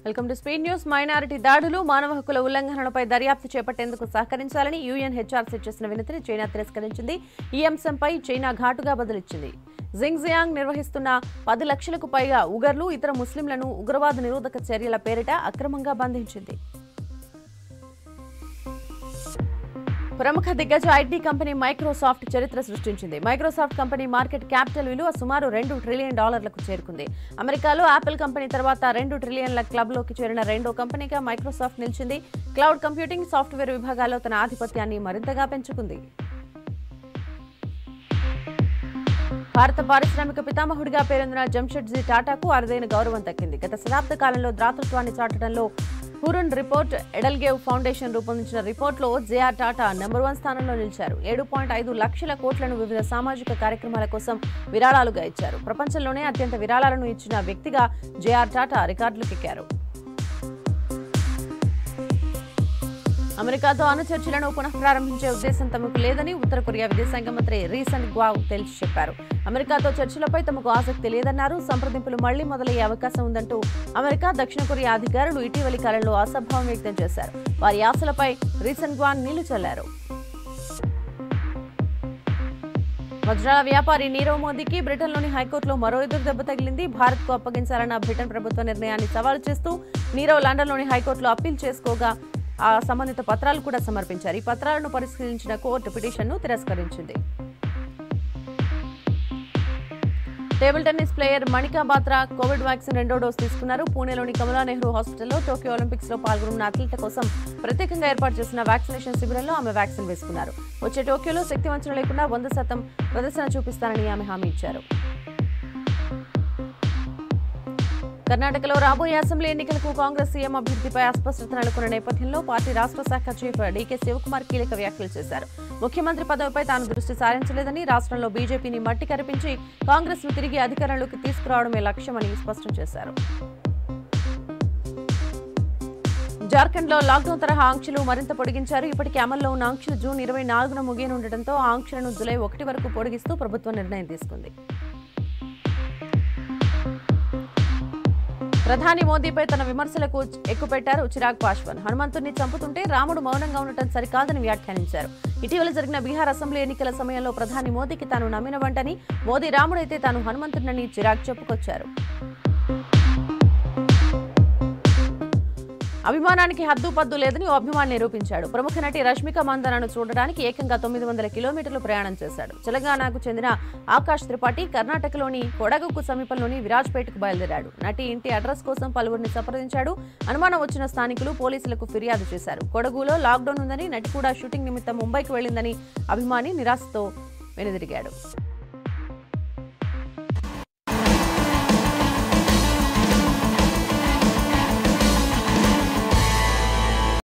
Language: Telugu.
welcome to speed news minority దాడులు మానవ హక్కుల ఉల్లంఘనలపై దర్యాప్తు చేపట్టేందుకు సహకరించాలని యూఎన్హెచ్ఆర్సీ చేసిన వినతిని చైనా తిరస్కరించింది ఈ అంశంపై చైనా ఘాటుగా బదులిచ్చింది జింగ్జియాంగ్ నిర్వహిస్తున్న పది లక్షలకు పైగా ఉగర్లు ఇతర ముస్లింలను ఉగ్రవాద నిరోధక చర్యల పేరిట అక్రమంగా బంధించింది ప్రముఖ దిగ్గజ ఐటీ కంపెనీ మైక్రోసాఫ్ట్ చరిత్ర సృష్టించింది మైక్రోసాఫ్ట్ కంపెనీ మార్కెట్ క్యాపిటల్ విలువ సుమారు రెండు ట్రిలియన్ డాలర్లకు చేరుకుంది అమెరికాలో యాపిల్ కంపెనీ తర్వాత రెండు ట్రిలియన్ల క్లబ్లోకి చేరిన రెండో కంపెనీగా మైక్రోసాఫ్ట్ నిలిచింది క్లౌడ్ కంప్యూటింగ్ సాఫ్ట్వేర్ విభాగాల్లో తన ఆధిపత్యాన్ని మరింతగా పెంచుకుంది భారత పారిశ్రామిక పితామహుడిగా పేరొందిన జంషెడ్జీ టాటాకు అరుదైన గౌరవం దక్కింది గత శతాబ్ద కాలంలో దాతృత్వాన్ని చాటడంలో హురున్ రిపోర్ట్ ఎడల్గేవ్ ఫౌండేషన్ రూపొందించిన రిపోర్ట్లో జేఆర్ టాటా నెంబర్ వన్ స్థానంలో నిలిచారు ఏడు పాయింట్ ఐదు లక్షల కోట్లను వివిధ సామాజిక కార్యక్రమాల కోసం విరాళాలుగా ఇచ్చారు ప్రపంచంలోనే అత్యంత విరాళాలను ఇచ్చిన వ్యక్తిగా జేఆర్ టాటా రికార్డులకెక్కారు అమెరికాతో అణు చర్చలను పునః ప్రారంభించే ఉద్దేశం తమకు లేదని ఉత్తర కొరియా విదేశాంగ మంత్రి రీసన్ గ్వావ్ తేల్చి చెప్పారు అమెరికాతో చర్చలపై తమకు ఆసక్తి లేదన్నారు సంప్రదింపులు మళ్లీ మొదలయ్యే అవకాశం ఉందంటూ అమెరికా దక్షిణ కొరియా అధికారులు ఇటీవలి కాలంలో అసభావం వ్యక్తం చేశారు వారి ఆశలపై రీసన్ గ్వాన్ నీళ్లు చల్లారు వజ్రాల వ్యాపారి నీరవ్ మోదీకి బ్రిటన్లోని హైకోర్టులో మరో ఎదురు దెబ్బ తగిలింది భారత్కు అప్పగించాలన్న బ్రిటన్ ప్రభుత్వ నిర్ణయాన్ని సవాలు చేస్తూ నీరవ్ లండన్లోని హైకోర్టులో అప్పీల్ చేసుకోగా ఆ సంబంధిత పత్రాలు కూడా సమర్పించారు ఈ పత్రాలను పరిశీలించిన కోర్టు పిటిషన్ను తిరస్కరించింది table tennis player Manika Batra covid vaccine రెండో డోస్ తీసుకున్నారు పూణేలోని కమలా నెహ్రూ హాస్పిటల్లో టోక్యో ఒలింపిక్స్ లో పాల్గొన్న అథ్లెట్ల కోసం ప్రత్యేకంగా ఏర్పాటు చేసిన వ్యాక్సినేషన్ శిబిరంలో ఆమె వ్యాక్సిన్ వేసుకున్నారు వచ్చే టోక్యోలో శక్తి వంచన లేకుండా వంద శాతం ప్రదర్శన చూపిస్తానని ఆమె హామీ ఇచ్చారు కర్ణాటకలో రాబోయే అసెంబ్లీ ఎన్నికలకు కాంగ్రెస్ సీఎం అభ్యర్థిపై అస్పష్టత నెలకొన్న నేపథ్యంలో పార్టీ రాష్ట్ర శాఖ చీఫ్ డీకే శివకుమార్ కీలక వ్యాఖ్యలు చేశారు ముఖ్యమంత్రి పదవిపై తాను దృష్టి సారించలేదని రాష్ట్రంలో బీజేపీని మట్టి కరిపించి కాంగ్రెస్ ను తిరిగి అధికారంలోకి తీసుకురావడమే లక్ష్యమని స్పష్టం చేశారు జార్ఖండ్ లో లాక్డౌన్ తరహా ఆంక్షలు మరింత పొడిగించారు ఇప్పటికే అమల్లో ఉన్న ఆంక్షలు జూన్ ఇరవై నాలుగున ముగియనుండటంతో ఆ ఆంక్షలను జులై ఒకటి వరకు పొడిగిస్తూ ప్రభుత్వం నిర్ణయం తీసుకుంది ప్రధాని మోదీపై తన విమర్శలకు ఎక్కుపెట్టారు చిరాగ్ పాశ్వాన్ హనుమంతుడిని చంపుతుంటే రాముడు మౌనంగా ఉండటం సరికాదని వ్యాఖ్యానించారు ఇటీవల జరిగిన బీహార్ అసెంబ్లీ ఎన్నికల సమయంలో ప్రధాని మోదీకి తాను నమ్మిన వంటని మోదీ రాముడైతే తాను హనుమంతుడినని చిరాగ్ చెప్పుకొచ్చారు అభిమానానికి హద్దు పద్దు లేదని ఓ అభిమాని నిరూపించాడు ప్రముఖ నటి రష్మిక మందనను చూడడానికి ఏకంగా తొమ్మిది వందల కిలోమీటర్లు ప్రయాణం చేశాడు తెలంగాణకు చెందిన ఆకాష్ త్రిపాఠి కర్ణాటకలోని కొడగుకు సమీపంలోని విరాజ్పేటకు బయలుదేరాడు నటి ఇంటి అడ్రస్ కోసం పలువురిని సంప్రదించాడు అనుమానం వచ్చిన స్థానికులు పోలీసులకు ఫిర్యాదు చేశారు కొడగులో లాక్డౌన్ ఉందని నటి కూడా షూటింగ్ నిమిత్తం ముంబైకి వెళ్లిందని అభిమాని నిరాశతో వెనుదిరిగాడు